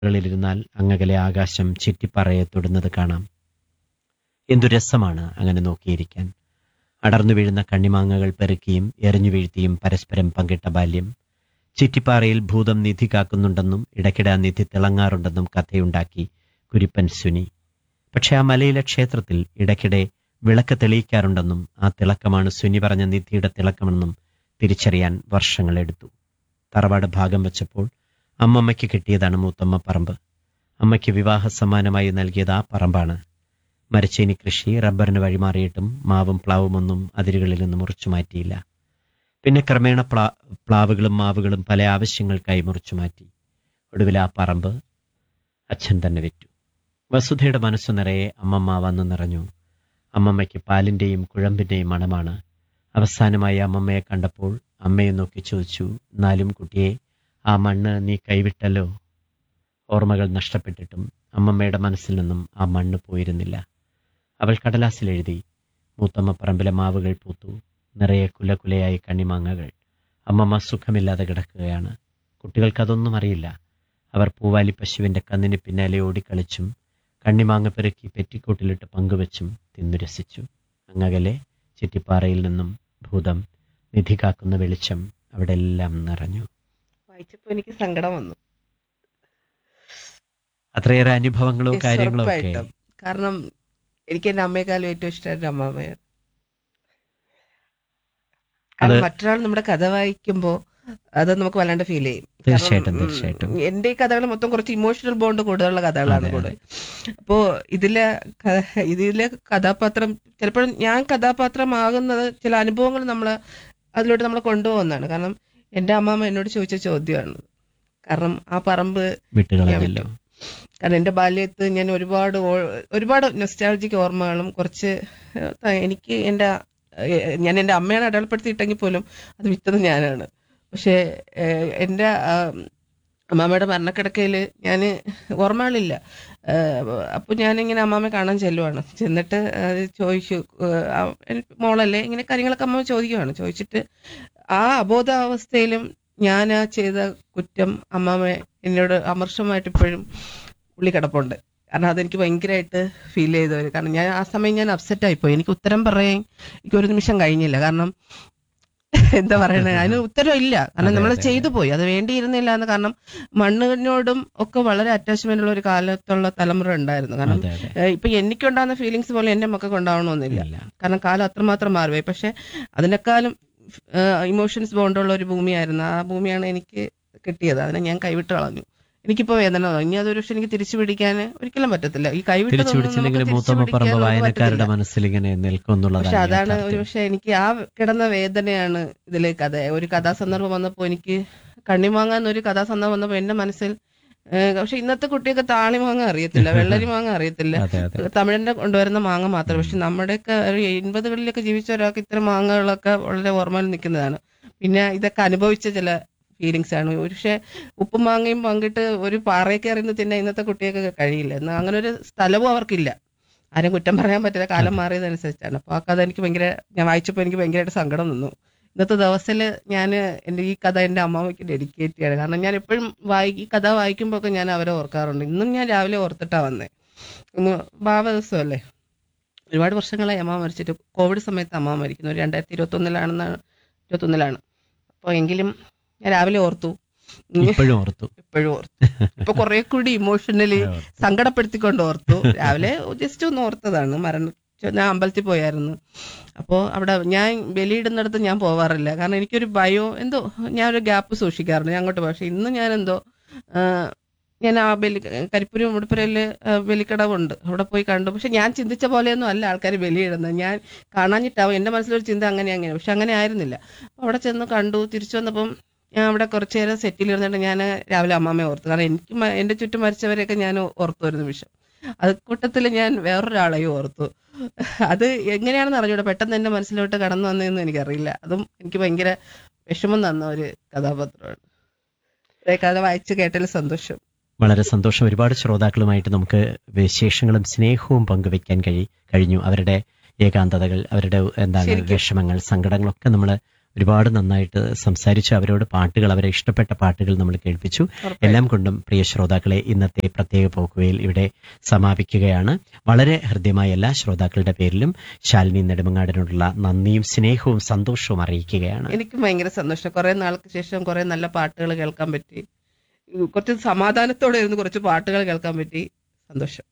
ിലിരുന്നാൽ അങ്ങകലെ ആകാശം ചിറ്റിപ്പറയെ തൊടുന്നത് കാണാം എന്തു രസമാണ് അങ്ങനെ നോക്കിയിരിക്കാൻ അടർന്നു വീഴുന്ന കണ്ണിമാങ്ങകൾ പെറുക്കിയും എറിഞ്ഞു വീഴ്ത്തിയും പരസ്പരം പങ്കിട്ട ബാല്യം ചിറ്റിപ്പാറയിൽ ഭൂതം നിധി കാക്കുന്നുണ്ടെന്നും ഇടയ്ക്കിടെ ആ നിധി തിളങ്ങാറുണ്ടെന്നും കഥയുണ്ടാക്കി കുരിപ്പൻ സുനി പക്ഷെ ആ മലയിലെ ക്ഷേത്രത്തിൽ ഇടയ്ക്കിടെ വിളക്ക് തെളിയിക്കാറുണ്ടെന്നും ആ തിളക്കമാണ് സുനി പറഞ്ഞ നിധിയുടെ തിളക്കമെന്നും തിരിച്ചറിയാൻ വർഷങ്ങളെടുത്തു തറവാട് ഭാഗം വെച്ചപ്പോൾ അമ്മമ്മയ്ക്ക് കിട്ടിയതാണ് മൂത്തമ്മ പറമ്പ് അമ്മയ്ക്ക് വിവാഹ സമ്മാനമായി നൽകിയത് ആ പറമ്പാണ് മരച്ചീനി കൃഷി റബ്ബറിന് വഴിമാറിയിട്ടും മാവും പ്ലാവുമൊന്നും അതിരുകളിൽ നിന്ന് മുറിച്ചു മാറ്റിയില്ല പിന്നെ ക്രമേണ പ്ലാ പ്ലാവുകളും മാവുകളും പല ആവശ്യങ്ങൾക്കായി മുറിച്ചു മാറ്റി ഒടുവിൽ ആ പറമ്പ് അച്ഛൻ തന്നെ വിറ്റു വസുധയുടെ മനസ്സു നിറയെ അമ്മമ്മ വന്നു നിറഞ്ഞു അമ്മമ്മയ്ക്ക് പാലിന്റെയും കുഴമ്പിന്റെയും മണമാണ് അവസാനമായി അമ്മമ്മയെ കണ്ടപ്പോൾ അമ്മയെ നോക്കി ചോദിച്ചു എന്നാലും കുട്ടിയെ ആ മണ്ണ് നീ കൈവിട്ടല്ലോ ഓർമ്മകൾ നഷ്ടപ്പെട്ടിട്ടും അമ്മമ്മയുടെ മനസ്സിൽ നിന്നും ആ മണ്ണ് പോയിരുന്നില്ല അവൾ കടലാസിൽ എഴുതി മൂത്തമ്മ പറമ്പിലെ മാവുകൾ പൂത്തു നിറയെ കുലകുലയായി കണ്ണിമാങ്ങകൾ അമ്മമ്മ സുഖമില്ലാതെ കിടക്കുകയാണ് കുട്ടികൾക്കതൊന്നും അറിയില്ല അവർ പൂവാലി പശുവിന്റെ കന്നിന് പിന്നാലെ ഓടിക്കളിച്ചും കണ്ണിമാങ്ങ പെറുക്കി പെറ്റിക്കോട്ടിലിട്ട് പങ്കുവച്ചും തിന്നുരസിച്ചു അങ്ങകലെ ചുറ്റിപ്പാറയിൽ നിന്നും ഭൂതം നിധി കാക്കുന്ന വെളിച്ചം അവിടെ എല്ലാം നിറഞ്ഞു വായിച്ചപ്പോ എനിക്ക് സങ്കടം വന്നു അത്രയേറെ അനുഭവങ്ങളും Yes, കാര്യങ്ങളും ഒക്കെ ഉറപ്പായിട്ടും. കാരണം എനിക്ക് എന്റെ അമ്മയെക്കാളും ഏറ്റവും ഇഷ്ടം എന്റെ അമ്മാമ്മയാണ് കാരണം അത് മറ്റൊരാൾ നമ്മുടെ കഥ വായിക്കുമ്പോ അത് നമുക്ക് വല്ലാണ്ട് ഫീൽ ചെയ്യും കാരണം, തീർച്ചയായിട്ടും, ഉം, തീർച്ചയായിട്ടും. എന്റെ ഈ കഥകൾ മൊത്തം കുറച്ച് ഇമോഷണൽ ബോണ്ട് കൂടുതലുള്ള കഥകളാണ് അതെ, കൂടുതൽ അപ്പോ ഇതിലെ ക- ഇതിലെ കഥാപാത്രം ചിലപ്പോഴും ഞാൻ കഥാപാത്രമാകുന്നത് ചില അനുഭവങ്ങൾ നമ്മൾ അതിലോട്ട് നമ്മൾ കൊണ്ടുപോകുന്നതാണ് കാരണം എന്റെ അമ്മാമ്മ എന്നോട് ചോദിച്ച ചോദ്യമാണ് കാരണം ആ പറമ്പ് വിട്ടുകളഞ്ഞല്ലോ കാരണം എൻ്റെ ബാല്യത്ത് ഞാൻ ഒരുപാട് ഓ- ഒരുപാട് നൊസ്റ്റാൾജിക് ഓർമ്മകളും കുറച്ച് ഏഹ്, എനിക്ക് എൻ്റെ ഏഹ്, ഞാൻ എൻ്റെ അമ്മയാണ് അടയാളപ്പെടുത്തിയിട്ടെങ്കിൽ പോലും അത് വിറ്റത് ഞാനാണ് പക്ഷേ ഏഹ്, എൻ്റെ ആ, അമ്മാമ്മയുടെ മരണക്കിടക്കയിൽ ഞാൻ ഓർമ്മകളില്ല അപ്പോൾ ഞാനിങ്ങനെ അമ്മാമ്മയെ കാണാൻ ചെല്ലുവാണ് ചെന്നിട്ട് അത് ചോദിച്ചു ഏഹ്, ആ, എനിക്ക് മോളല്ലേ ഇങ്ങനെ കാര്യങ്ങളൊക്കെ അമ്മ ചോദിക്കുവാണ് ചോദിച്ചിട്ട് ആ അബോധാവസ്ഥയിലും ഞാൻ ആ ചെയ്ത കുറ്റം അമ്മാമ്മ എന്നോട് അമർഷമായിട്ട് ഇപ്പോഴും ഉള്ളി കിടപ്പുണ്ട് കാരണം അതെനിക്ക് ഭയങ്കരമായിട്ട് ഫീൽ ചെയ്ത ഒരു കാരണം ഞാൻ ആ സമയം ഞാൻ അപ്സെറ്റ് ആയിപ്പോയി എനിക്ക് ഉത്തരം പറയാൻ എനിക്ക് ഒരു നിമിഷം കഴിഞ്ഞില്ല കാരണം എന്താ പറയണേ അതിന് ഉത്തരം ഇല്ല കാരണം അതെ, നമ്മൾ അതെ, ചെയ്തു പോയി അത് വേണ്ടിയിരുന്നില്ല എന്ന് കാരണം മണ്ണിനോടും ഒക്കെ വളരെ അറ്റാച്ച്മെന്റ് ഉള്ള ഒരു കാലത്തുള്ള തലമുറ ഉണ്ടായിരുന്നു കാരണം അതെ അതെ ഏഹ് ഇപ്പൊ എനിക്കുണ്ടാകുന്ന ഫീലിങ്സ് പോലെ എന്റെ മക്കൾക്ക് ഉണ്ടാവണമെന്നില്ല ഇല്ല. കാരണം കാലം അത്രമാത്രം മാറിപ്പോയി പക്ഷെ അതിനേക്കാളും ഇമോഷൻസ് ബോണ്ടുള്ള ഒരു ഭൂമിയായിരുന്നു ആ ഭൂമിയാണ് എനിക്ക് കിട്ടിയത് അതിനെ ഞാൻ കൈവിട്ട് കളഞ്ഞു എനിക്കിപ്പോ വേദന തോന്നി ഇനി അതൊരു പക്ഷെ എനിക്ക് തിരിച്ചു പിടിക്കാൻ ഒരിക്കലും പറ്റത്തില്ല ഈ കൈവിട്ട് തിരിച്ചു പിടിച്ചില്ലെങ്കിൽ മൂത്തമ്മ പറമ്പ് വായനക്കാരുടെ മനസ്സിൽ ഇങ്ങനെ നിൽക്കും പക്ഷെ എന്നുള്ളതാണ് അതാണ് ഒരു യാഥാർത്ഥ്യം. പക്ഷെ എനിക്ക് ആ കിടന്ന വേദനയാണ് ഇതിലെ കഥ ഒരു കഥാസന്ദർഭം വന്നപ്പോ എനിക്ക് കണ്ണിമാങ്ങാൻ ഒരു കഥാസന്ദർഭം വന്നപ്പോ എന്റെ മനസ്സിൽ ഏഹ് പക്ഷെ ഇന്നത്തെ കുട്ടിയൊക്കെ താളി മാങ്ങ അറിയത്തില്ല വെള്ളരി മാങ്ങ അറിയത്തില്ല അതെ അതെ തമിഴിന്റെ കൊണ്ടുവരുന്ന മാങ്ങ മാത്രം പക്ഷെ നമ്മുടെയൊക്കെ ഒരു എൺപതുകളിലൊക്കെ ജീവിച്ച ഒരാൾക്ക് ഇത്തരം മാങ്ങകളൊക്കെ വളരെ ഓർമ്മയിൽ നിൽക്കുന്നതാണ് പിന്നെ ഇതൊക്കെ അനുഭവിച്ച ചില ഫീലിങ്സ് ആണ് പക്ഷെ ഉപ്പും മാങ്ങയും പങ്കിട്ട് ഒരു പാറയൊക്കെ എറിയുന്ന തിന്നെ ഇന്നത്തെ കുട്ടിയൊക്കെ കഴിയില്ല എന്നാൽ അങ്ങനെ ഒരു സ്ഥലവും അവർക്കില്ല ആരും കുറ്റം പറയാൻ പറ്റില്ല കാലം മാറിയതനുസരിച്ചാണ് അപ്പോൾ ആ കഥ എനിക്ക് ഭയങ്കര ഞാൻ വായിച്ചപ്പോൾ എനിക്ക് ഭയങ്കരമായിട്ട് സങ്കടം നിന്നു ഇന്നത്തെ ദിവസത്തിൽ ഞാൻ എൻ്റെ ഈ കഥ എൻ്റെ അമ്മാമ്മയ്ക്ക് ഡെഡിക്കേറ്റ് ചെയ്യാണ് കാരണം ഞാൻ എപ്പോഴും വായി ഈ കഥ വായിക്കുമ്പോൾ ഒക്കെ ഞാൻ അവരെ ഓർക്കാറുണ്ട് ഇന്നും ഞാൻ രാവിലെ ഓർത്തിട്ടാണ് വന്നേ ഒന്ന് ഭാവ ദിവസമല്ലേ ഒരുപാട് വർഷങ്ങളായി അമ്മ മരിച്ചിട്ട് കോവിഡ് സമയത്ത് അമ്മ മരിക്കുന്നു ഒരു രണ്ടായിരത്തി ഇരുപത്തി ഒന്നിലാണെന്നാണ് ഇരുപത്തൊന്നിലാണ് അപ്പോൾ എങ്കിലും ഞാൻ രാവിലെ ഓർത്തു ഇപ്പോഴും ഓർത്തു ഇപ്പോഴും ഓർത്തു ഇപ്പൊ കുറെ കൂടി ഇമോഷണലി സങ്കടപ്പെടുത്തിക്കൊണ്ട് ഓർത്തു രാവിലെ ജസ്റ്റ് ഒന്ന് ഓർത്തതാണ് മരണം ഞാൻ അമ്പലത്തിൽ പോയായിരുന്നു അപ്പോൾ അവിടെ ഞാൻ ബലിയിടുന്നിടത്ത് ഞാൻ പോവാറില്ല കാരണം എനിക്കൊരു ഭയോ എന്തോ ഞാൻ ഒരു ഗ്യാപ്പ് സൂക്ഷിക്കാറുണ്ട് ഞാൻ അങ്ങോട്ട് പക്ഷെ ഇന്ന് ഞാൻ എന്തോ ആ, ഞാൻ ആ ബലി കരിപ്പൂര് മുടിപ്പുരയില് ബലിക്കടവുണ്ട് അവിടെ പോയി കണ്ടു പക്ഷെ ഞാൻ ചിന്തിച്ച പോലെയൊന്നും അല്ല ആൾക്കാർ ബലിയിടുന്നത് ഞാൻ കാണാഞ്ഞിട്ടാവും എൻ്റെ മനസ്സിലൊരു ചിന്ത അങ്ങനെ അങ്ങനെ പക്ഷെ അങ്ങനെ ആയിരുന്നില്ല അപ്പോൾ അവിടെ ചെന്ന് കണ്ടു തിരിച്ചു വന്നപ്പം ഞാൻ അവിടെ കുറച്ചു നേരം സെറ്റിൽ ഇരുന്നിട്ട് ഞാൻ രാവിലെ അമ്മാമ്മയെ ഓർത്തു കാരണം എനിക്ക് മ- എൻ്റെ ചുറ്റും മരിച്ചവരെയൊക്കെ ഞാൻ ഓർത്തു ഒരു നിമിഷം അത് കൂട്ടത്തിൽ ഞാൻ വേറൊരാളെയും ഓർത്തു അത് എങ്ങനെയാണെന്ന് അറിഞ്ഞൂടെ പെട്ടെന്ന് എൻ്റെ മനസ്സിലോട്ട് കടന്നു വന്നതെന്ന് എനിക്കറിയില്ല അതും എനിക്ക് ഭയങ്കര വിഷമം തന്ന ഒരു കഥാപാത്രമാണ് ഈ കഥ വായിച്ച് കേട്ടതിൽ സന്തോഷം വളരെ സന്തോഷം ഒരുപാട് ശ്രോതാക്കളുമായിട്ട് നമുക്ക് വിശേഷങ്ങളും സ്നേഹവും പങ്കുവെക്കാൻ കഴി കഴിഞ്ഞു അവരുടെ ഏകാന്തതകൾ അവരുടെ എന്താണ് ശരിക്കും. വിഷമങ്ങൾ സങ്കടങ്ങളൊക്കെ നമ്മൾ ഒരുപാട് നന്നായിട്ട് സംസാരിച്ചു അവരോട് പാട്ടുകൾ അവരെ ഇഷ്ടപ്പെട്ട പാട്ടുകൾ നമ്മൾ കേൾപ്പിച്ചു ഉറപ്പായിട്ടും. എല്ലാം കൊണ്ടും പ്രിയ ശ്രോതാക്കളെ ഇന്നത്തെ പ്രത്യേക പോക്കുവയിൽ ഇവിടെ സമാപിക്കുകയാണ് വളരെ ഹൃദ്യമായ എല്ലാ ശ്രോതാക്കളുടെ പേരിലും ശാലിനി നെടുമങ്ങാടിനോടുള്ള നന്ദിയും സ്നേഹവും സന്തോഷവും അറിയിക്കുകയാണ് എനിക്കും ഭയങ്കര സന്തോഷം കുറെ നാൾക്ക് ശേഷം കുറെ നല്ല പാട്ടുകൾ കേൾക്കാൻ പറ്റി കുറച്ച് സമാധാനത്തോടെ ഇരുന്ന് കുറച്ച് പാട്ടുകൾ കേൾക്കാൻ പറ്റി സന്തോഷം